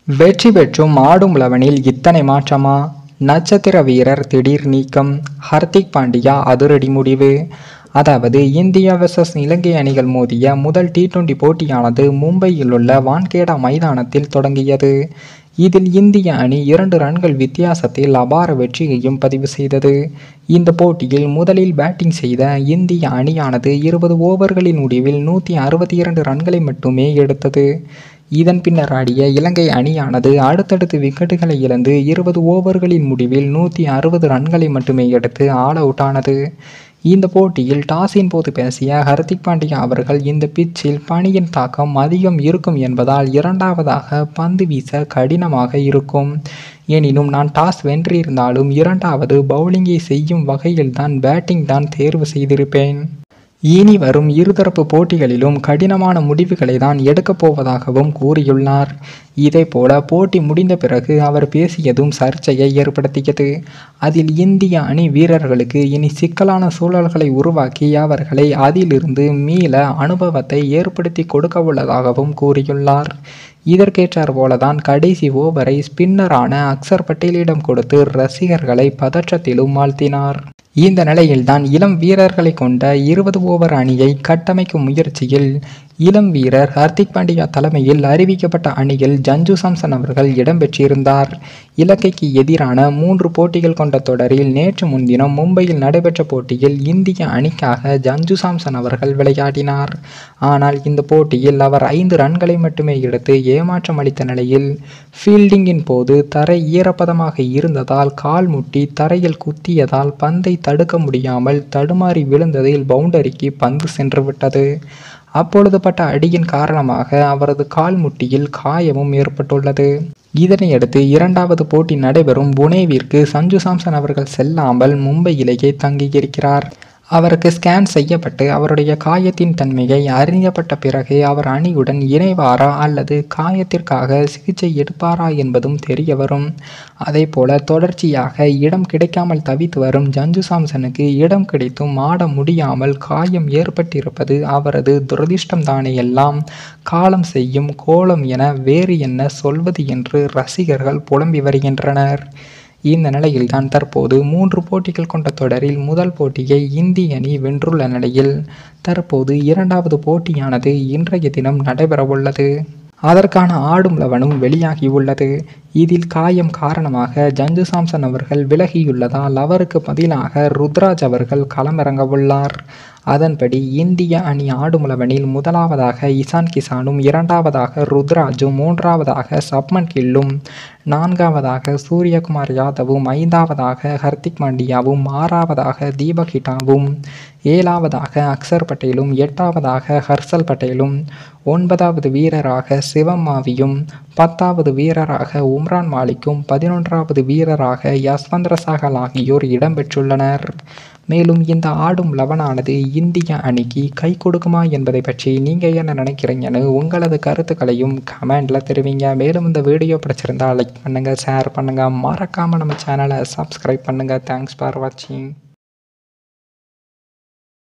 வெற்றி பெற்றும் ஆடும் லெவனில் இத்தனை மாற்றமா நட்சத்திர வீரர் திடீர் நீக்கம் ஹர்திக் பாண்டியா அதிரடி முடிவு அதாவது இந்தியா வெர்சஸ் இலங்கை அணிகள் மோதிய முதல் டி டுவெண்டி போட்டியானது மும்பையில் உள்ள வான்கேடா மைதானத்தில் தொடங்கியது இதில் இந்திய அணி இரண்டு ரன்கள் வித்தியாசத்தில் அபார வெற்றியையும் பதிவு செய்தது இந்த போட்டியில் முதலில் பேட்டிங் செய்த இந்திய அணியானது இருபது ஓவர்களின் முடிவில் நூற்றி அறுபத்தி இரண்டு ரன்களை மட்டுமே எடுத்தது இதன் பின்னர் ஆடிய இலங்கை அணியானது அடுத்தடுத்து விக்கெட்டுகளை இழந்து இருபது ஓவர்களின் முடிவில் நூற்றி அறுபது ரன்களை மட்டுமே எடுத்து ஆல் அவுட் ஆனது இந்த போட்டியில் டாஸின் போது பேசிய ஹர்திக் பாண்டியா அவர்கள் இந்த பிச்சில் பனியின் தாக்கம் அதிகம் இருக்கும் என்பதால் இரண்டாவதாக பந்து வீச கடினமாக இருக்கும் எனினும் நான் டாஸ் வென்றிருந்தாலும் இரண்டாவது பவுலிங்கை செய்யும் வகையில்தான் பேட்டிங் தான் தேர்வு செய்திருப்பேன் இனி வரும் இருதரப்பு போட்டிகளிலும் கடினமான முடிவுகளை தான் எடுக்கப் போவதாகவும் கூறியுள்ளார் இதேபோல போட்டி முடிந்த பிறகு அவர் பேசியதும் சர்ச்சையை ஏற்படுத்தியது அதில் இந்திய அணி வீரர்களுக்கு இனி சிக்கலான சூழல்களை உருவாக்கி அவர்களை அதிலிருந்து மீள அனுபவத்தை ஏற்படுத்தி கொடுக்க உள்ளதாகவும் கூறியுள்ளார் இதற்கேற்றார் போலதான் கடைசி ஓவரை ஸ்பின்னரான அக்சர் பட்டேலிடம் கொடுத்து ரசிகர்களை பதற்றத்திலும் ஆழ்த்தினார் இந்த நிலையில்தான் இளம் வீரர்களை கொண்ட இருபது ஓவர் அணியை கட்டமைக்கும் முயற்சியில் இளம் வீரர் ஹர்திக் பாண்டியா தலைமையில் அறிவிக்கப்பட்ட அணியில் ஜஞ்சு சாம்சன் அவர்கள் இடம்பெற்றிருந்தார் இலங்கைக்கு எதிரான மூன்று போட்டிகள் கொண்ட தொடரில் நேற்று முன்தினம் மும்பையில் நடைபெற்ற போட்டியில் இந்திய அணிக்காக ஜஞ்சு சாம்சன் அவர்கள் விளையாடினார் ஆனால் இந்த போட்டியில் அவர் ஐந்து ரன்களை மட்டுமே எடுத்து ஏமாற்றம் அளித்த நிலையில் ஃபீல்டிங்கின் போது தரை ஈரப்பதமாக இருந்ததால் கால் முட்டி தரையில் குத்தியதால் பந்தை தடுக்க முடியாமல் தடுமாறி விழுந்ததில் பவுண்டரிக்கு பந்து சென்றுவிட்டது அப்பொழுது பட்ட அடியின் காரணமாக அவரது கால் முட்டியில் காயமும் ஏற்பட்டுள்ளது இதனையடுத்து இரண்டாவது போட்டி நடைபெறும் புனேவிற்கு சஞ்சு சாம்சன் அவர்கள் செல்லாமல் மும்பையிலேயே தங்கியிருக்கிறார் அவருக்கு ஸ்கேன் செய்யப்பட்டு அவருடைய காயத்தின் தன்மையை அறியப்பட்ட பிறகு அவர் அணியுடன் இணைவாரா அல்லது காயத்திற்காக சிகிச்சை எடுப்பாரா என்பதும் தெரிய வரும் அதே போல தொடர்ச்சியாக இடம் கிடைக்காமல் தவித்து வரும் ஜஞ்சு சாம்சனுக்கு இடம் கிடைத்தும் ஆட முடியாமல் காயம் ஏற்பட்டிருப்பது அவரது துரதிர்ஷ்டம் தானே எல்லாம் காலம் செய்யும் கோலம் என வேறு என்ன சொல்வது என்று ரசிகர்கள் புலம்பி வருகின்றனர் இந்த நிலையில்தான் தற்போது மூன்று போட்டிகள் கொண்ட தொடரில் முதல் போட்டியை இந்திய அணி வென்றுள்ள நிலையில் தற்போது இரண்டாவது போட்டியானது இன்றைய தினம் நடைபெறவுள்ளது அதற்கான ஆடும் லவனும் வெளியாகியுள்ளது இதில் காயம் காரணமாக ஜஞ்சு சாம்சன் அவர்கள் விலகியுள்ளதால் அவருக்கு பதிலாக ருத்ராஜ் அவர்கள் களமிறங்க உள்ளார் அதன்படி இந்திய அணி ஆடும் லவனில் முதலாவதாக இசான் கிசானும் இரண்டாவதாக ருத்ராஜும் மூன்றாவதாக சப்மன் கில்லும் நான்காவதாக சூரியகுமார் யாதவும் ஐந்தாவதாக ஹர்திக் பாண்டியாவும் ஆறாவதாக தீபக் ஹிட்டாவும் ஏழாவதாக அக்சர் பட்டேலும் எட்டாவதாக ஹர்ஷல் பட்டேலும் ஒன்பதாவது வீரராக சிவம் மாவியும் பத்தாவது வீரராக உம்ரான் மாலிக்கும் பதினொன்றாவது வீரராக யஸ்வந்த்ர சஹல் ஆகியோர் இடம்பெற்றுள்ளனர் மேலும் இந்த ஆடும் லவனானது இந்திய அணிக்கு கை கொடுக்குமா என்பதை பற்றி நீங்கள் என்ன நினைக்கிறீங்கன்னு உங்களது கருத்துக்களையும் கமெண்டில் தெரிவிங்க மேலும் இந்த வீடியோ பிடிச்சிருந்தா லைக் பண்ணுங்கள் ஷேர் பண்ணுங்கள் மறக்காமல் நம்ம சேனலை சப்ஸ்கிரைப் பண்ணுங்கள் தேங்க்ஸ் ஃபார் வாட்சிங்